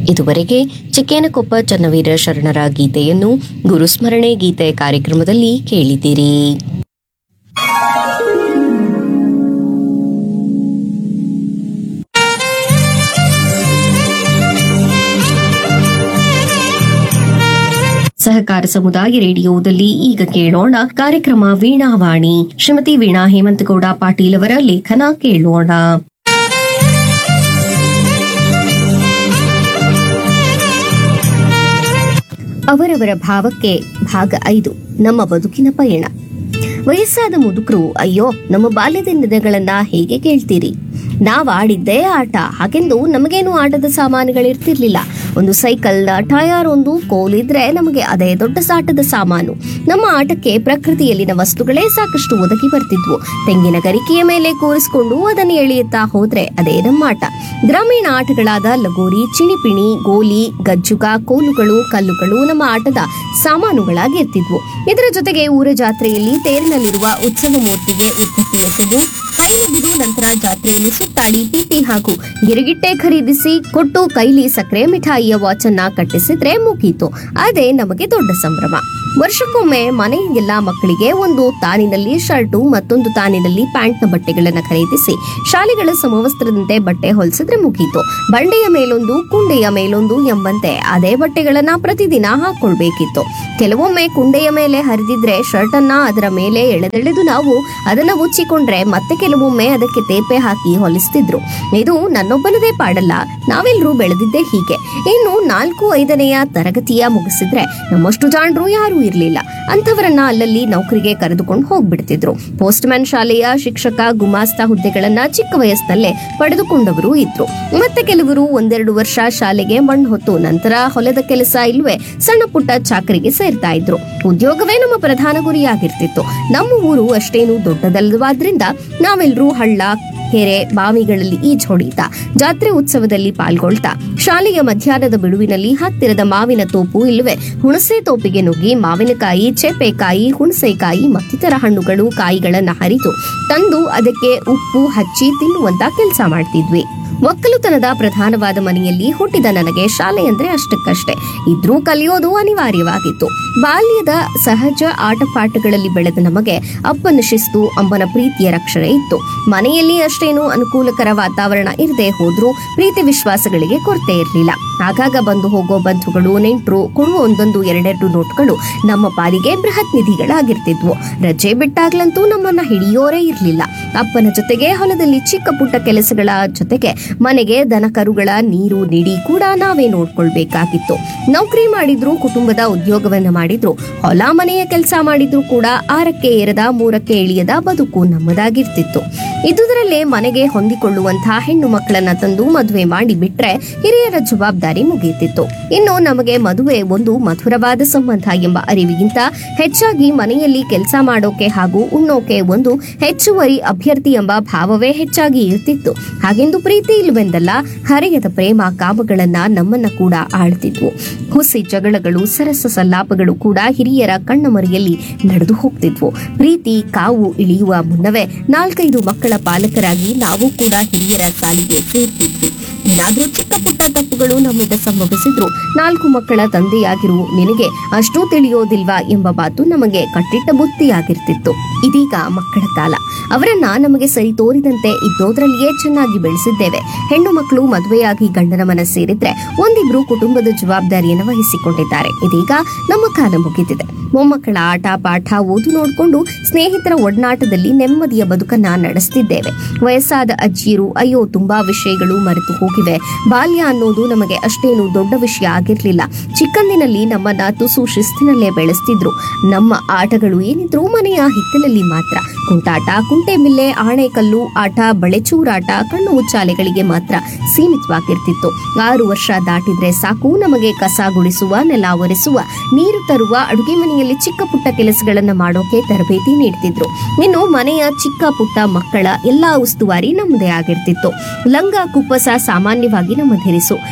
ಇದುವರೆಗೆ ಚಿಕ್ಕೇನಕೊಪ್ಪ ಚನ್ನವೀರ ಶರಣರ ಗೀತೆಯನ್ನು ಗುರುಸ್ಮರಣೆ ಗೀತೆ ಕಾರ್ಯಕ್ರಮದಲ್ಲಿ ಕೇಳಿದಿರಿ ಸಹಕಾರ ಸಮುದಾಯ ರೇಡಿಯೋದಲ್ಲಿ ಈಗ ಕೇಳೋಣ ಕಾರ್ಯಕ್ರಮ ವೀಣಾವಾಣಿ ಶ್ರೀಮತಿ ವೀಣಾ ಹೇಮಂತಗೌಡ ಪಾಟೀಲ್ ಅವರ ಲೇಖನ ಕೇಳೋಣ ಅವರವರ ಭಾವಕ್ಕೆ ಭಾಗ ಐದು ನಮ್ಮ ಬದುಕಿನ ಪಯಣ ವಯಸ್ಸಾದ ಮುದುಕರು ಅಯ್ಯೋ ನಮ್ಮ ಬಾಲ್ಯದ ದಿನಗಳನ್ನ ಹೇಗೆ ಕೇಳ್ತೀರಿ ನಾವ್ ಆಡಿದ್ದೇ ಆಟ ಹಾಗೆಂದು ನಮಗೇನು ಆಟದ ಸಾಮಾನುಗಳಿರ್ತಿರ್ಲಿಲ್ಲ ಒಂದು ಸೈಕಲ್ ಟಯರ್ ಒಂದು ಕೋಲಿದ್ರೆ ನಮಗೆ ಅದೇ ದೊಡ್ಡ ಸಾಟದ ಸಾಮಾನು ನಮ್ಮ ಆಟಕ್ಕೆ ಪ್ರಕೃತಿಯಲ್ಲಿನ ವಸ್ತುಗಳೇ ಸಾಕಷ್ಟು ಒದಗಿ ಬರ್ತಿದ್ವು ತೆಂಗಿನ ಗರಿಕೆಯ ಮೇಲೆ ಕೂರಿಸಿಕೊಂಡು ಅದನ್ನು ಎಳೆಯುತ್ತಾ ಹೋದ್ರೆ ಅದೇ ನಮ್ಮ ಆಟ ಗ್ರಾಮೀಣ ಆಟಗಳಾದ ಲಗೋರಿ ಚಿಣಿಪಿಣಿ ಗೋಲಿ ಗಜ್ಜುಗ ಕೋಲುಗಳು ಕಲ್ಲುಗಳು ನಮ್ಮ ಆಟದ ಸಾಮಾನುಗಳಾಗಿರ್ತಿದ್ವು ಇದರ ಜೊತೆಗೆ ಊರ ಜಾತ್ರೆಯಲ್ಲಿ ತೇರಿನಲ್ಲಿರುವ ಉತ್ಸವ ಮೂರ್ತಿಗೆ ಉದ್ದಕ್ಕೆ ಎಸೆದು ಕೈಲಿ ಬಿಡು ನಂತರ ಜಾತ್ರೆಯಲ್ಲಿ ಸುತ್ತಾಡಿ ಪಿಟಿ ಹಾಗೂ ಗಿರಿಗಿಟ್ಟೆ ಖರೀದಿಸಿ ಕೊಟ್ಟು ಕೈಲಿ ಸಕ್ಕರೆ ಮಿಠಾಯಿಯ ವಾಚ್ ಅನ್ನ ಕಟ್ಟಿಸಿದ್ರೆ ಮುಗೀತು ಅದೇ ನಮಗೆ ದೊಡ್ಡ ಸಂಭ್ರಮ ವರ್ಷಕ್ಕೊಮ್ಮೆ ಮನೆಗೆಲ್ಲ ಮಕ್ಕಳಿಗೆ ಒಂದು ತಾನಿನಲ್ಲಿ ಶರ್ಟು ಮತ್ತೊಂದು ತಾನಿನಲ್ಲಿ ಪ್ಯಾಂಟ್ನ ಬಟ್ಟೆಗಳನ್ನ ಖರೀದಿಸಿ ಶಾಲೆಗಳ ಸಮವಸ್ತ್ರದಂತೆ ಬಟ್ಟೆ ಹೊಲಿಸಿದ್ರೆ ಮುಗೀತು ಬಂಡೆಯ ಮೇಲೊಂದು ಕುಂಡೆಯ ಮೇಲೊಂದು ಎಂಬಂತೆ ಅದೇ ಬಟ್ಟೆಗಳನ್ನ ಪ್ರತಿದಿನ ಹಾಕೊಳ್ಬೇಕಿತ್ತು ಕೆಲವೊಮ್ಮೆ ಕುಂಡೆಯ ಮೇಲೆ ಹರಿದಿದ್ರೆ ಶರ್ಟ್ ಅನ್ನ ಅದರ ಮೇಲೆ ಎಳೆದೆಳೆದು ನಾವು ಅದನ್ನ ಮುಚ್ಚಿಕೊಂಡ್ರೆ ಮತ್ತೆ ಕೆಲವೊಮ್ಮೆ ಅದಕ್ಕೆ ತೇಪೆ ಹಾಕಿ ಹೊಲಿಸ್ತಿದ್ರು ಇದು ನನ್ನೊಬ್ಬನದೇ ಪಾಡಲ್ಲ ನಾವೆಲ್ಲರೂ ಬೆಳೆದಿದ್ದೇ ಹೀಗೆ ಇನ್ನು ನಾಲ್ಕು ಐದನೆಯ ತರಗತಿಯ ಮುಗಿಸಿದ್ರೆ ನಮ್ಮಷ್ಟು ಜಾಣರು ಯಾರೂ ಇರ್ಲಿಲ್ಲ ಅಂಥವರನ್ನ ಅಲ್ಲಲ್ಲಿ ನೌಕರಿಗೆ ಕರೆದುಕೊಂಡು ಹೋಗ್ಬಿಡ್ತಿದ್ರು ಪೋಸ್ಟ್ ಮ್ಯಾನ್ ಶಾಲೆಯ ಶಿಕ್ಷಕ ಗುಮಾಸ್ತ ಹುದ್ದೆಗಳನ್ನ ಚಿಕ್ಕ ವಯಸ್ಸಿನಲ್ಲೇ ಪಡೆದುಕೊಂಡವರು ಇದ್ರು ಮತ್ತೆ ಕೆಲವರು ಒಂದೆರಡು ವರ್ಷ ಶಾಲೆಗೆ ಮಣ್ಣು ಹೊತ್ತು ನಂತರ ಹೊಲದ ಕೆಲಸ ಇಲ್ವೇ ಸಣ್ಣ ಪುಟ್ಟ ಚಾಕರಿಗೆ ಸೇರ್ತಾ ಇದ್ರು ಉದ್ಯೋಗವೇ ನಮ್ಮ ಪ್ರಧಾನ ಗುರಿಯಾಗಿರ್ತಿತ್ತು ನಮ್ಮ ಊರು ಅಷ್ಟೇನು ದೊಡ್ಡದಲ್ಲವಾದ್ರಿಂದ ನಾವೆಲ್ಲರೂ ಹಳ್ಳ ಕೆರೆ ಬಾವಿಗಳಲ್ಲಿ ಈಜ್ ಹೊಡಿತಾ ಜಾತ್ರೆ ಉತ್ಸವದಲ್ಲಿ ಪಾಲ್ಗೊಳ್ತಾ ಶಾಲೆಯ ಮಧ್ಯಾಹ್ನದ ಬಿಡುವಿನಲ್ಲಿ ಹತ್ತಿರದ ಮಾವಿನ ತೋಪು ಇಲ್ಲವೇ ಹುಣಸೆ ತೋಪಿಗೆ ನುಗ್ಗಿ ಮಾವಿನಕಾಯಿ ಚೇಪೆಕಾಯಿ ಹುಣಸೆಕಾಯಿ ಮತ್ತಿತರ ಹಣ್ಣುಗಳು ಕಾಯಿಗಳನ್ನ ಹರಿದು ತಂದು ಅದಕ್ಕೆ ಉಪ್ಪು ಹಚ್ಚಿ ತಿನ್ನುವಂತ ಕೆಲಸ ಮಾಡ್ತಿದ್ವಿ ಒಕ್ಕಲುತನದ ಪ್ರಧಾನವಾದ ಮನೆಯಲ್ಲಿ ಹುಟ್ಟಿದ ನನಗೆ ಶಾಲೆ ಅಂದ್ರೆ ಅಷ್ಟಕ್ಕಷ್ಟೇ ಇದ್ರೂ ಕಲಿಯೋದು ಅನಿವಾರ್ಯವಾಗಿತ್ತು ಬಾಲ್ಯದ ಸಹಜ ಆಟಪಾಠಗಳಲ್ಲಿ ಬೆಳೆದ ನಮಗೆ ಅಪ್ಪನ ಶಿಸ್ತು ಅಮ್ಮನ ಪ್ರೀತಿಯ ರಕ್ಷಣೆ ಇತ್ತು ಮನೆಯಲ್ಲಿ ಅಷ್ಟೇನು ಅನುಕೂಲಕರ ವಾತಾವರಣ ಇರದೆ ಹೋದ್ರೂ ಪ್ರೀತಿ ವಿಶ್ವಾಸಗಳಿಗೆ ಕೊರತೆ ಇರಲಿಲ್ಲ ಆಗಾಗ ಬಂದು ಹೋಗೋ ಬಂಧುಗಳು ನೆಂಟರು ಕೊಡುವ ಒಂದೊಂದು ಎರಡೆರಡು ನೋಟ್ಗಳು ನಮ್ಮ ಪಾಲಿಗೆ ಬೃಹತ್ ನಿಧಿಗಳಾಗಿರ್ತಿದ್ವು ರಜೆ ಬಿಟ್ಟಾಗ್ಲಂತೂ ನಮ್ಮನ್ನ ಹಿಡಿಯೋರೇ ಇರಲಿಲ್ಲ ಅಪ್ಪನ ಜೊತೆಗೆ ಹೊಲದಲ್ಲಿ ಚಿಕ್ಕ ಪುಟ್ಟ ಕೆಲಸಗಳ ಜೊತೆಗೆ ಮನೆಗೆ ದನ ಕರುಗಳ ನೀರು ನಿಡಿ ಕೂಡ ನಾವೇ ನೋಡ್ಕೊಳ್ಬೇಕಾಗಿತ್ತು ನೌಕರಿ ಮಾಡಿದ್ರು ಕುಟುಂಬದ ಉದ್ಯೋಗವನ್ನ ಮಾಡಿದ್ರು ಹೊಲ ಮನೆಯ ಕೆಲಸ ಮಾಡಿದ್ರು ಕೂಡ ಆರಕ್ಕೆ ಏರದ ಮೂರಕ್ಕೆ ಇಳಿಯದ ಬದುಕು ನಮ್ಮದಾಗಿರ್ತಿತ್ತು ಇದುದರಲ್ಲೇ ಮನೆಗೆ ಹೊಂದಿಕೊಳ್ಳುವಂತಹ ಹೆಣ್ಣು ಮಕ್ಕಳನ್ನ ತಂದು ಮದುವೆ ಮಾಡಿ ಬಿಟ್ರೆ ಹಿರಿಯರ ಜವಾಬ್ದಾರಿ ಮುಗಿಯುತ್ತಿತ್ತು ಇನ್ನು ನಮಗೆ ಮದುವೆ ಒಂದು ಮಧುರವಾದ ಸಂಬಂಧ ಎಂಬ ಅರಿವಿಗಿಂತ ಹೆಚ್ಚಾಗಿ ಮನೆಯಲ್ಲಿ ಕೆಲಸ ಮಾಡೋಕೆ ಹಾಗೂ ಉಣ್ಣೋಕೆ ಒಂದು ಹೆಚ್ಚುವರಿ ಅಭ್ಯರ್ಥಿ ಎಂಬ ಭಾವವೇ ಹೆಚ್ಚಾಗಿ ಇರ್ತಿತ್ತು ಹಾಗೆಂದು ಪ್ರೀತಿ ಇಲ್ವೆಂದಲ್ಲ ಹರೆಯದ ಪ್ರೇಮ ಕಾಮಗಳನ್ನ ನಮ್ಮನ್ನ ಕೂಡ ಆಳ್ತಿದ್ವು ಹುಸಿ ಜಗಳಗಳು ಸರಸ ಸಲ್ಲಾಪಗಳು ಕೂಡ ಹಿರಿಯರ ಕಣ್ಣ ಮರೆಯಲ್ಲಿ ನಡೆದು ಹೋಗ್ತಿದ್ವು ಪ್ರೀತಿ ಕಾವು ಇಳಿಯುವ ಮುನ್ನವೇ ನಾಲ್ಕೈದು ಮಕ್ಕಳ ಪಾಲಕರಾಗಿ ನಾವು ಕೂಡ ಹಿರಿಯರ ಸಾಲಿಗೆ ಸೇರ್ತಿದ್ವಿ ಏನಾದ್ರೂ ಚಿಕ್ಕ ಪುಟ್ಟ ತಪ್ಪುಗಳು ನಮ್ಮಿಂದ ಸಂಭವಿಸಿದ್ರು ನಾಲ್ಕು ಮಕ್ಕಳ ತಂದೆಯಾಗಿರು ನಿನಗೆ ಅಷ್ಟೂ ತಿಳಿಯೋದಿಲ್ವಾ ಎಂಬ ಮಾತು ನಮಗೆ ಕಟ್ಟಿಟ್ಟ ಬುತ್ತಿಯಾಗಿರ್ತಿತ್ತು ಇದೀಗ ಮಕ್ಕಳ ಕಾಲ ಅವರನ್ನ ನಮಗೆ ಸರಿ ತೋರಿದಂತೆ ಇದ್ದೋದ್ರಲ್ಲಿಯೇ ಚೆನ್ನಾಗಿ ಬೆಳೆಸಿದ್ದೇವೆ ಹೆಣ್ಣು ಮಕ್ಕಳು ಮದುವೆಯಾಗಿ ಗಂಡನ ಮನ ಸೇರಿದ್ರೆ ಒಂದಿಬ್ರು ಕುಟುಂಬದ ಜವಾಬ್ದಾರಿಯನ್ನು ವಹಿಸಿಕೊಂಡಿದ್ದಾರೆ ಇದೀಗ ನಮ್ಮ ಕಾಲ ಮುಗಿದಿದೆ ಮೊಮ್ಮಕ್ಕಳ ಆಟ ಪಾಠ ಓದು ನೋಡಿಕೊಂಡು ಸ್ನೇಹಿತರ ಒಡನಾಟದಲ್ಲಿ ನೆಮ್ಮದಿಯ ಬದುಕನ್ನ ನಡೆಸ್ತಿದ್ದೇವೆ ವಯಸ್ಸಾದ ಅಜ್ಜಿಯರು ಅಯ್ಯೋ ತುಂಬಾ ವಿಷಯಗಳು ಮರೆತು ಹೋಗಿವೆ ಬಾಲ್ಯ ಅನ್ನೋದು ನಮಗೆ ಅಷ್ಟೇನು ದೊಡ್ಡ ವಿಷಯ ಆಗಿರ್ಲಿಲ್ಲ ಚಿಕ್ಕಂದಿನಲ್ಲಿ ನಮ್ಮನ್ನ ತುಸು ಶಿಸ್ತಿನಲ್ಲೇ ಬೆಳೆಸ್ತಿದ್ರು ನಮ್ಮ ಆಟಗಳು ಏನಿದ್ರು ಮನೆಯ ಹಿತ್ತಲಲ್ಲಿ ಮಾತ್ರ ಕುಂಟಾಟ ಕುಂಟೆಬಿಲ್ಲೆ ಆಣೆಕಲ್ಲು ಆಟ ಬಳೆಚೂರಾಟ ಕಣ್ಣು ಮುಚ್ಚಾಲೆಗಳಿಗೆ ಮಾತ್ರ ಸೀಮಿತವಾಗಿರ್ತಿತ್ತು ಆರು ವರ್ಷ ದಾಟಿದ್ರೆ ಸಾಕು ನಮಗೆ ಕಸ ಗುಡಿಸುವ ನೆಲ ಒರೆಸುವ ನೀರು ತರುವ ಅಡುಗೆ ಮನೆಯಲ್ಲಿ ಚಿಕ್ಕ ಪುಟ್ಟ ಕೆಲಸಗಳನ್ನ ಮಾಡೋಕೆ ತರಬೇತಿ ನೀಡ್ತಿದ್ರು ಇನ್ನು ಮನೆಯ ಚಿಕ್ಕ ಪುಟ್ಟ ಮಕ್ಕಳ ಎಲ್ಲಾ ಉಸ್ತುವಾರಿ ನಮ್ಮದೇ ಆಗಿರ್ತಿತ್ತು ಲಂಗ ಕುಪ್ಪಸ ಸಾಮಾನ್ಯವಾಗಿ ನಮ್ಮ ಧರಿಸು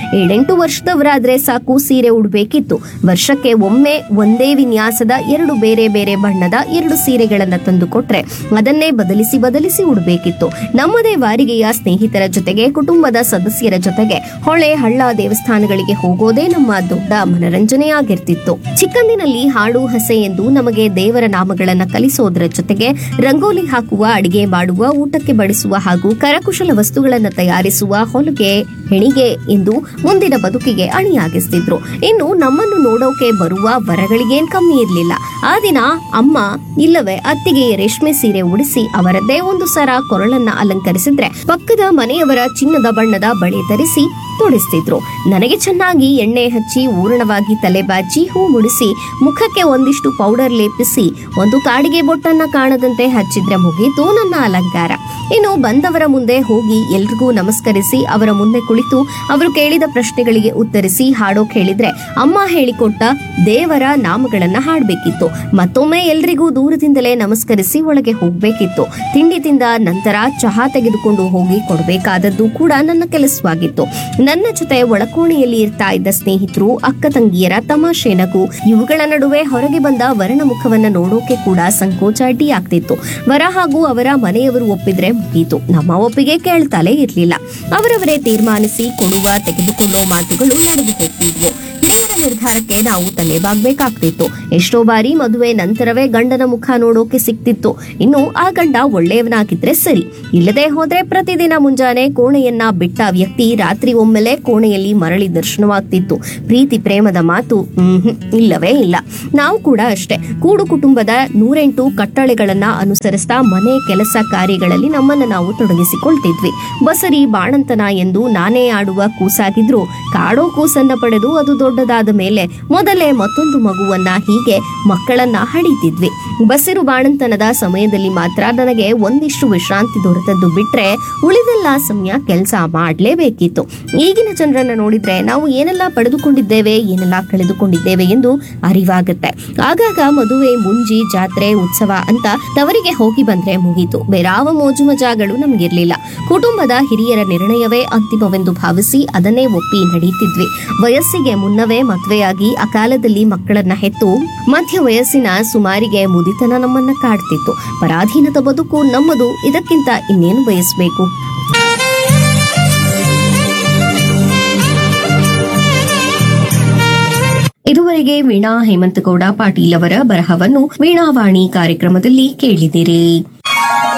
ಏಳೆಂಟು ವರ್ಷದವರಾದ್ರೆ ಸಾಕು ಸೀರೆ ಉಡ್ಬೇಕಿತ್ತು ವರ್ಷಕ್ಕೆ ಒಮ್ಮೆ ಒಂದೇ ವಿನ್ಯಾಸದ ಎರಡು ಬೇರೆ ಬೇರೆ ಬಣ್ಣದ ಎರಡು ಸೀರೆಗಳನ್ನ ತಂದು ಕೊಟ್ರೆ ಅದನ್ನೇ ಬದಲಿಸಿ ಬದಲಿಸಿ ಉಡ್ಬೇಕಿತ್ತು ನಮ್ಮದೇ ವಾರಿಗೆಯ ಸ್ನೇಹಿತರ ಜೊತೆಗೆ ಕುಟುಂಬದ ಸದಸ್ಯರ ಜೊತೆಗೆ ಹೊಳೆ ಹಳ್ಳ ದೇವಸ್ಥಾನಗಳಿಗೆ ಹೋಗೋದೇ ನಮ್ಮ ದೊಡ್ಡ ಮನರಂಜನೆಯಾಗಿರ್ತಿತ್ತು ಚಿಕ್ಕಂದಿನಲ್ಲಿ ಹಾಡು ಹಸೆ ಎಂದು ನಮಗೆ ದೇವರ ನಾಮಗಳನ್ನ ಕಲಿಸೋದರ ಜೊತೆಗೆ ರಂಗೋಲಿ ಹಾಕುವ ಅಡಿಗೆ ಮಾಡುವ ಊಟಕ್ಕೆ ಬಡಿಸುವ ಹಾಗೂ ಕರಕುಶಲ ವಸ್ತುಗಳನ್ನು ತಯಾರಿಸುವ ಹೊಲಿಗೆ ಹೆಣಿಗೆ ಎಂದು ಮುಂದಿನ ಬದುಕಿಗೆ ಅಣಿಯಾಗಿಸ್ತಿದ್ರು ಇನ್ನು ನಮ್ಮನ್ನು ನೋಡೋಕೆ ಬರುವ ವರಗಳಿಗೇನ್ ಕಮ್ಮಿ ಇರ್ಲಿಲ್ಲ ಆ ದಿನ ಅಮ್ಮ ಇಲ್ಲವೇ ಅತ್ತಿಗೆ ರೇಷ್ಮೆ ಸೀರೆ ಉಡಿಸಿ ಅವರದ್ದೇ ಒಂದು ಸರ ಕೊರಳನ್ನ ಅಲಂಕರಿಸಿದ್ರೆ ಪಕ್ಕದ ಮನೆಯವರ ಚಿನ್ನದ ಬಣ್ಣದ ಬಳೆ ಧರಿಸಿ ತೊಡಿಸ್ತಿದ್ರು ನನಗೆ ಚೆನ್ನಾಗಿ ಎಣ್ಣೆ ಹಚ್ಚಿ ಊರಣವಾಗಿ ತಲೆ ಬಾಚಿ ಹೂ ಮುಡಿಸಿ ಮುಖಕ್ಕೆ ಒಂದಿಷ್ಟು ಪೌಡರ್ ಲೇಪಿಸಿ ಒಂದು ಕಾಡಿಗೆ ಬೊಟ್ಟನ್ನ ಕಾಣದಂತೆ ಹಚ್ಚಿದ್ರೆ ಮುಗೀತು ನನ್ನ ಅಲಂಕಾರ ಇನ್ನು ಬಂದವರ ಮುಂದೆ ಹೋಗಿ ಎಲ್ರಿಗೂ ನಮಸ್ಕರಿಸಿ ಅವರ ಮುಂದೆ ಕುಳಿತು ಅವರು ಕೇಳಿದ ಪ್ರಶ್ನೆಗಳಿಗೆ ಉತ್ತರಿಸಿ ಹಾಡೋಕ್ ಹೇಳಿದ್ರೆ ಅಮ್ಮ ಹೇಳಿಕೊಟ್ಟ ದೇವರ ನಾಮಗಳನ್ನ ಹಾಡ್ಬೇಕಿತ್ತು ಮತ್ತೊಮ್ಮೆ ಎಲ್ರಿಗೂ ದೂರದಿಂದಲೇ ನಮಸ್ಕರಿಸಿ ಒಳಗೆ ಹೋಗ್ಬೇಕಿತ್ತು ತಿಂಡಿ ತಿಂದ ನಂತರ ಚಹಾ ತೆಗೆದುಕೊಂಡು ಹೋಗಿ ಕೊಡಬೇಕಾದದ್ದು ಕೂಡ ನನ್ನ ಕೆಲಸವಾಗಿತ್ತು ನನ್ನ ಜೊತೆ ಒಳಕೋಣೆಯಲ್ಲಿ ಇರ್ತಾ ಇದ್ದ ಸ್ನೇಹಿತರು ಅಕ್ಕ ತಂಗಿಯರ ತಮಾಷೆ ನಗು ಇವುಗಳ ನಡುವೆ ಹೊರಗೆ ಬಂದ ವರನ ಮುಖವನ್ನ ನೋಡೋಕೆ ಕೂಡ ಸಂಕೋಚ ಅಡ್ಡಿಯಾಗ್ತಿತ್ತು ವರ ಹಾಗೂ ಅವರ ಮನೆಯವರು ಒಪ್ಪಿದ್ರೆ ಮುಗೀತು ನಮ್ಮ ಒಪ್ಪಿಗೆ ಕೇಳ್ತಾಲೇ ಇರ್ಲಿಲ್ಲ ಅವರವರೇ ತೀರ್ಮಾನಿಸಿ ಕೊಡುವ ತೆಗೆದುಕೊಳ್ಳೋ ಮಾತುಗಳು ನಡೆದು ಹೋಗ್ತಿದ್ವು ಹಿರಿಯರ ನಿರ್ಧಾರಕ್ಕೆ ನಾವು ತಲೆ ಬಾಗ್ಬೇಕಾಗ್ತಿತ್ತು ಎಷ್ಟೋ ಬಾರಿ ಮದುವೆ ನಂತರವೇ ಗಂಡನ ಮುಖ ನೋಡೋಕೆ ಸಿಕ್ತಿತ್ತು ಇನ್ನು ಆ ಗಂಡ ಒಳ್ಳೆಯವನಾಗಿದ್ರೆ ಸರಿ ಇಲ್ಲದೆ ಹೋದ್ರೆ ಪ್ರತಿದಿನ ಮುಂಜಾನೆ ಕೋಣೆಯನ್ನ ಬಿಟ್ಟ ವ್ಯಕ್ತಿ ರಾತ್ರಿ ಒಮ್ಮೆಲೆ ಕೋಣೆಯಲ್ಲಿ ಮರಳಿ ದರ್ಶನವಾಗ್ತಿತ್ತು ಪ್ರೀತಿ ಪ್ರೇಮದ ಮಾತು ಹ್ಮ್ ಇಲ್ಲವೇ ಇಲ್ಲ ನಾವು ಕೂಡ ಅಷ್ಟೇ ಕೂಡು ಕುಟುಂಬದ ನೂರೆಂಟು ಕಟ್ಟಳೆಗಳನ್ನ ಅನುಸರಿಸ್ತಾ ಮನೆ ಕೆಲಸ ಕಾರ್ಯಗಳಲ್ಲಿ ನಮ್ಮನ್ನ ನಾವು ತೊಡಗಿಸಿಕೊಳ್ತಿದ್ವಿ ಬಸರಿ ಬಾಣಂತನ ಎಂದು ನಾನೇ ಆಡುವ ಕೂಸಾಗಿದ್ರು ಕಾಡೋ ಕೂಸನ್ನ ಪಡೆದು ಅದು ದೊಡ್ಡದಾದ ಮೇಲೆ ಮೊದಲೇ ಮತ್ತೊಂದು ಮಗುವನ್ನ ಹೀಗೆ ಮಕ್ಕಳನ್ನ ಹಡಿತಿದ್ವಿ ಬಸಿರು ಬಾಣಂತನದ ಸಮಯದಲ್ಲಿ ಮಾತ್ರ ನನಗೆ ಒಂದಿಷ್ಟು ವಿಶ್ರಾಂತಿ ದೊರೆತದ್ದು ಬಿಟ್ರೆ ಉಳಿದೆಲ್ಲ ಸಮಯ ಕೆಲಸ ಮಾಡಲೇಬೇಕಿತ್ತು ಈಗಿನ ಜನರನ್ನ ನೋಡಿದ್ರೆ ನಾವು ಏನೆಲ್ಲ ಪಡೆದುಕೊಂಡಿದ್ದೇವೆ ಏನೆಲ್ಲ ಕಳೆದುಕೊಂಡಿದ್ದೇವೆ ಎಂದು ಅರಿವಾಗುತ್ತೆ ಆಗಾಗ ಮದುವೆ ಮುಂಜಿ ಜಾತ್ರೆ ಉತ್ಸವ ಅಂತ ತವರಿಗೆ ಹೋಗಿ ಬಂದ್ರೆ ಮುಗೀತು ಬೇರಾವ ಮೋಜು ಮಜಾಗಳು ನಮ್ಗಿರ್ಲಿಲ್ಲ ಕುಟುಂಬದ ಹಿರಿಯರ ನಿರ್ಣಯವೇ ಅಂತಿಮವೆಂದು ಭಾವಿಸಿ ಅದನ್ನೇ ಒಪ್ಪಿ ನಡೀತಿದ್ವಿ ವಯಸ್ಸಿಗೆ ಮುನ್ನವೇ ಮದುವೆಯಾಗಿ ಅಕಾಲದಲ್ಲಿ ಮಕ್ಕಳನ್ನ ಹೆತ್ತು ಮಧ್ಯ ವಯಸ್ಸಿನ ಸುಮಾರಿಗೆ ಮುದಿತನ ನಮ್ಮನ್ನ ಕಾಡ್ತಿತ್ತು ಪರಾಧೀನದ ಬದುಕು ನಮ್ಮದು ಇದಕ್ಕಿಂತ ಇನ್ನೇನು ಬಯಸಬೇಕು ಇದುವರೆಗೆ ವೀಣಾ ಹೇಮಂತಗೌಡ ಪಾಟೀಲ್ ಅವರ ಬರಹವನ್ನು ವೀಣಾವಾಣಿ ಕಾರ್ಯಕ್ರಮದಲ್ಲಿ ಕೇಳಿದಿರಿ